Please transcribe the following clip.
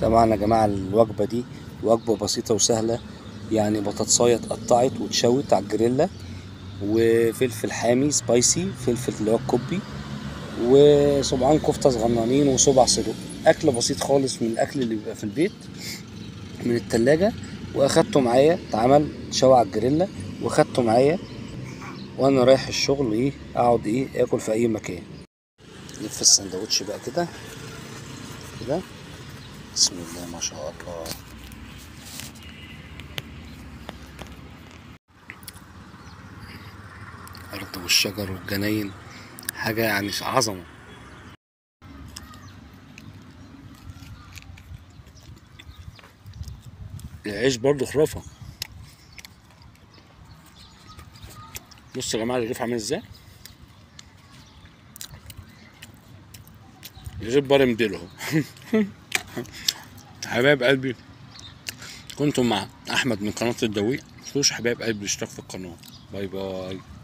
طبعا يا جماعة الوجبة دي وجبة بسيطة وسهلة يعني بطاطساية اتقطعت واتشوت على الجريلا وفلفل حامي سبايسي فلفل اللي هو الكوبي وصبعان كفتة صغننين وصبع صدوق أكل بسيط خالص من الأكل اللي بيبقى في البيت من التلاجة وأخدته معايا اتعمل اتشوى على الجريلا وأخدته معايا وأنا رايح الشغل إيه أقعد إيه آكل في أي مكان نلف السندوتش بقى كده كده بسم الله ما شاء الله الأرض والشجر والجناين حاجة يعني عظمة العيش برضو خرافة بصوا يا جماعة الرغيف عامل ازاي الرغيف بار مديله اهو حبايب قلبي كنتم مع احمد من قناة الدويق متنسوش حبايب قلبي الاشتراك في القناة باي باي